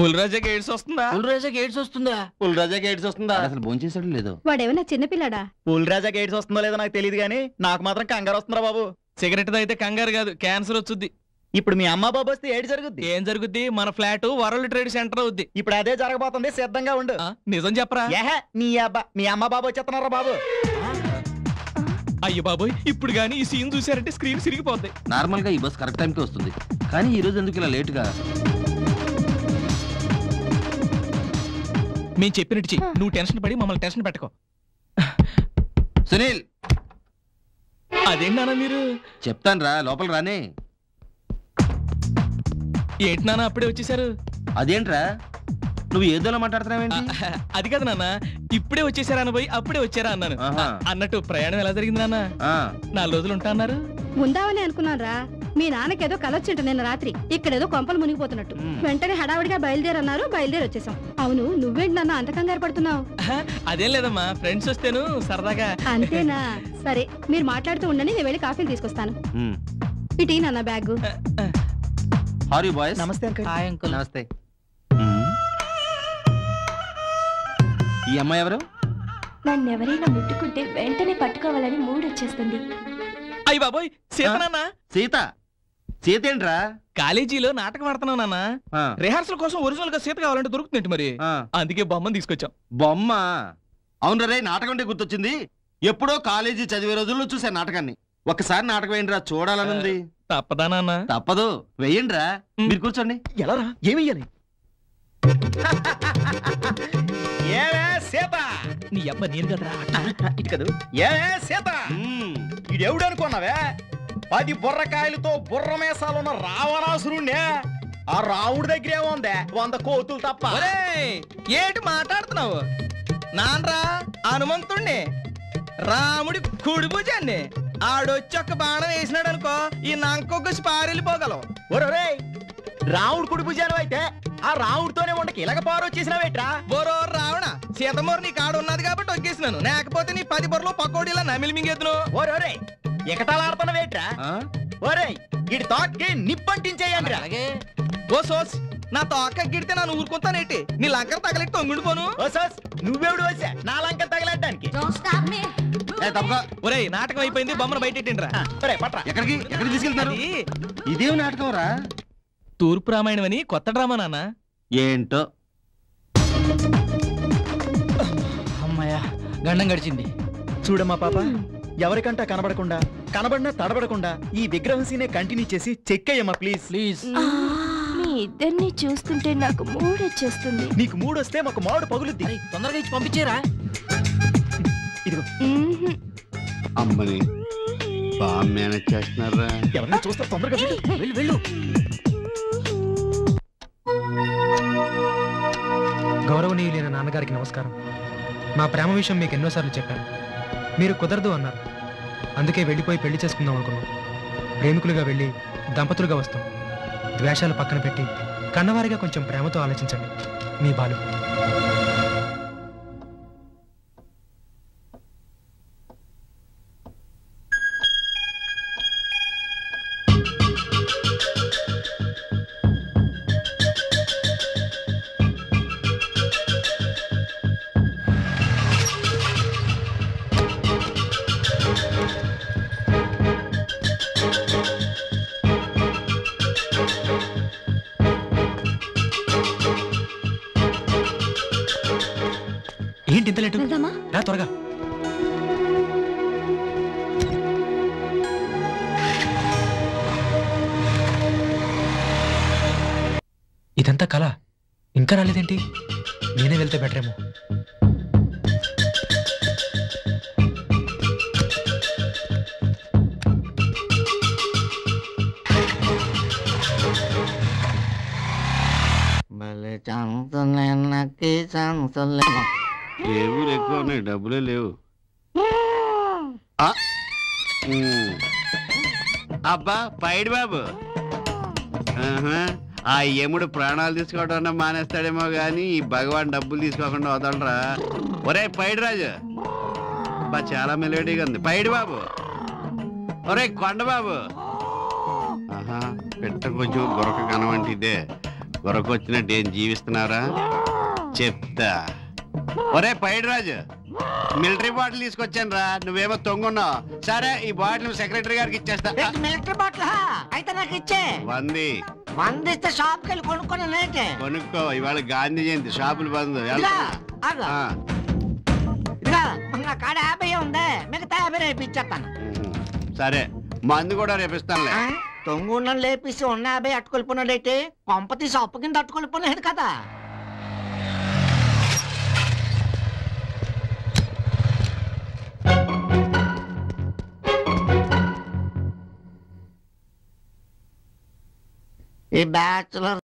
బుల్రాజాకి AIDS వస్తుందా పులిరాజాకి AIDS వస్తుందా పుల్రాజాకి AIDS వస్తుందా అసలు భోంచేసాడు లేదు వాడేమన్నా చిన్నపిల్లాడా పుల్రాజాకి ఎయిడ్స్ వస్తుందో లేదో నాకు తెలియదు కానీ నాకు మాత్రం కంగారు వస్తుందా బాబు సిగరెట్ అయితే కంగారు కాదు క్యాన్సర్ వచ్చుద్ది ఇప్పుడు మీ అమ్మ బాబు వస్తే ఏడు జరుగుద్ది ఏం జరుగుద్ది మన ఫ్లాట్ వరల్డ్ ట్రేడ్ సెంటర్ అవుద్ది ఇప్పుడు అదే జరగబోతుంది సిద్ధంగా ఉండు ఆ, నిజం చెప్పరా ఏహే నీ అబ్బా మీ అమ్మ బాబు వచ్చేస్తున్నారా బాబు అయ్యో బాబోయ్ ఇప్పుడు గానీ ఈ సీన్ చూసారంటే స్క్రీన్ సిరిగిపోద్ది నార్మల్ గా ఈ బస్ కరెక్ట్ టైంకి వస్తుంది కానీ ఈ రోజు ఎందుకు ఇలా లేట్ గా మేము చెప్పినట్టు చెయ్యి నువ్వు టెన్షన్ పడి మమ్మల్ని టెన్షన్ పెట్టుకో సునీల్ అదేంటి నాన్న మీరు చెప్తాను రా లోపల రానే ఏంటి నాన్న అప్పుడే వచ్చేసారు అదేంట్రా నువ్వు ఏదోలా మాట్లాడుతున్నావేంటి ఆ, అది కదా నాన్న ఇప్పుడే వచ్చేసారా అని పోయి అప్పుడే వచ్చారా అన్నాను ఆహా. అన్నట్టు ప్రయాణం ఎలా జరిగింది నాన్న ఆ, నాలుగు రోజులు ఉంటా అన్నారు ఉందామని అనుకున్నాను రా మీ నాన్నకేదో కలొచ్చింట నిన్న రాత్రి ఇక్కడేదో కొంపలు మునిగిపోతున్నట్టు మ్. వెంటనే హడావిడిగా బయలుదేరన్నారు బయలుదేరి వచ్చేసాం అవును నువ్వేంటి నాన్న అంత కంగారు పడుతున్నావు ఆహా, అదేం లేదమ్మా ఫ్రెండ్స్ వస్తేను సరదాగా అంతేనా సరే మీరు మాట్లాడుతూ ఉండండి నేను వెళ్ళి కాఫీలు తీసుకొస్తాను ఉమ్. ఇటీ నాన్న బ్యాగ్ హారీ బాయ్స్ నమస్తే అంకుల్ హాయ్ అంకుల్ నమస్తే ఉమ్. ఈ అమ్మాయి ఎవరు నన్నెవరైనా ముట్టుకుంటే వెంటనే పట్టుకోవాలని మూడ్ వచ్చేస్తుంది అయ్యి బాబోయ్ సీత నాన్న సీత సీత ఏంట్రా కాలేజీలో నాటకం ఆడుతున్నావు నాన్న ఆ, రిహార్సల్ కోసం ఒరిజినల్ గా సీత కావాలంటే దొరుకుతుంది మరి ఆ. అందుకే బొమ్మను తీసుకొచ్చాం బొమ్మ అవును రే నాటకం అంటే గుర్తొచ్చింది ఎప్పుడో కాలేజీ చదివే రోజుల్లో చూసా నాటకాన్ని ఒక్కసారి నాటకం ఏంట్రా చూడాలనుంది తప్పదా నాన్న తప్పదు వెయ్యండిరా ఉమ్. మీరు కూర్చోండి ఎలా రా ఏమియ్యాలి ఏమే సీత నీ అబ్బ నేను కదరా ఇటు కదూ ఏమే సీత ఉమ్. ఇడెవడు అనుకున్నావే పది బుర్రకాయలతో బుర్ర మేసాలున్న రావణాసురుణ్ణే ఆ రావుడి దగ్గరే ఉందే వంద కోతులు తప్ప ఒరేయ్, ఏంటి మాట్లాడుతున్నావు నాన్రా హనుమంతుణ్ణి రాముడి కుడి భుజాన్ని ఆడొచ్చి ఒక బాణం వేసినాడు అనుకో ఈ నంకొక పారెళ్ళిపోగలవు ఒరేయ్ రావుడు కుడి భుజాలు అయితే ఆ రావుడితోనే ఉండకి ఇలాగ పారు వచ్చేసినావేట్రా బోరో రావణ సీతమూరు నీ కాడ ఉన్నది కాబట్టి ఒగ్గేసినాను లేకపోతే నీ పది బొర్రలు పకోడీలా నమిలి మింగెత్తును ఒరే ఎకటాలాడుతున్నావేట్రా ఆ? ఒరేయ్ ఇడి తోక్కి నిప్పంటించేయండిరా ఓ సోస్ నా తోక గిడితే నన్ను ఊరుకుంటానేటి నీ లంకర తగలెట్టి తొంగుడిపోను ఓ సోస్ నువ్వెవడు వచ్చా నా లంక తగలడ్డానికి ఏ, తప్పక ఒరేయ్ నాటకం అయిపోయింది బొమ్మను బయటెట్టిండ్రా ఒరే పట్రా ఎక్కడికి ఎక్కడికి తీసుకెళ్తున్నారు అది ఇదేం నాటకం రా తూర్పు రామాయణం అని కొత్త డ్రామా నాన్న ఏంటో అమ్మాయ్యా గండం గడిచింది చూడమ్మా పాప ఎవరికంటా కనబడకుండా కనబడినా తడబడకుండా ఈ విగ్రహం సీనే కంటిన్యూ చేసి చెక్ అయ్యమ్మా ప్లీజ్ ప్లీజ్ మీ ఇద్దరిని చూస్తుంటే నాకు మూడ్ వచ్చేస్తుంది నీకు మూడు వస్తే మాకు మామిడి పగులుద్ది అరే, తొందరగా ఇచ్చి పంపించేరా ఇదిగో మ్మ్హ్మ్. అమ్మని బాగా మేనేజ్ చేస్తున్నారా ఎవరైనా చూస్తే తొందరగా వెళ్ళు. వెళ్ళు వెళ్ళు గౌరవనీయులైన నాన్నగారికి నమస్కారం మా ప్రేమ విషయం మీకు ఎన్నోసార్లు చెప్పాను మీరు కుదరదు అన్నారు అందుకే వెళ్ళిపోయి పెళ్లి చేసుకుందాం అనుకున్నాం ప్రేమికులుగా వెళ్ళి దంపతులుగా వస్తాం ద్వేషాలు పక్కన పెట్టి కన్నవారిగా కొంచెం ప్రేమతో ఆలోచించండి మీ బాలు ఏంటి ఇంత లేటు వెళ్దామా రా త్వరగా ఇదంతా కళ ఇంకా రాలేదేంటి నేనే వెళ్తే బెటర్ ఏమో భలే చాన్సులే నక్కి చాన్సులే లేవు ఎక్కువ ఉన్నాయి డబ్బులే లేవు ఆ. ఉమ్. అబ్బా పైడి బాబు ఆహా. ఆ యముడు ప్రాణాలు తీసుకోవడం మానేస్తాడేమో గాని ఈ భగవాన్ డబ్బులు తీసుకోకుండా వదలరా ఒరే పైడి రాజు బా చాలా మెలోడీగా ఉంది పైడి బాబు ఒరే కొండ బాబు ఆహా పెట్ట కొంచెం గొరక కనవంటిదే కొరకొచ్చినట్టు ఏం జీవిస్తున్నారా చెప్తా ఒరే పైడి రాజు మిలిటరీ బాటిల్ తీసుకొచ్చాను రా నువ్వేమో తొంగున్నావు సరే ఈ బాటిల్ సెక్రటరీ గారికి ఇచ్చేస్తా మిలిటరీ బాటిల్ అయితే నాకు ఇచ్చే వంది వంద ఇస్తే షాప్కి వెళ్ళి కొనుక్కొని నేటే కొనుక్కో ఇవాళ గాంధీ జయంతి షాపులు బంద్ ఇదిగా వెళ్తున్నా. ఆగు. ఆ, ఇదిగా నా కాడ యాభై ఉందే మిగతా యాభై రేపు ఇచ్చేస్తాను ఉహు. సరే మందు కూడా రేపిస్తానులే ఆ? తొంగుండం లేపిసి ఉన్న యాభై అట్టుకొలిపోయినాడైతే కొంప తీసి అప్పు కింద అట్టుకొలిపోలేదు కదా ఈ బ్యాచులర్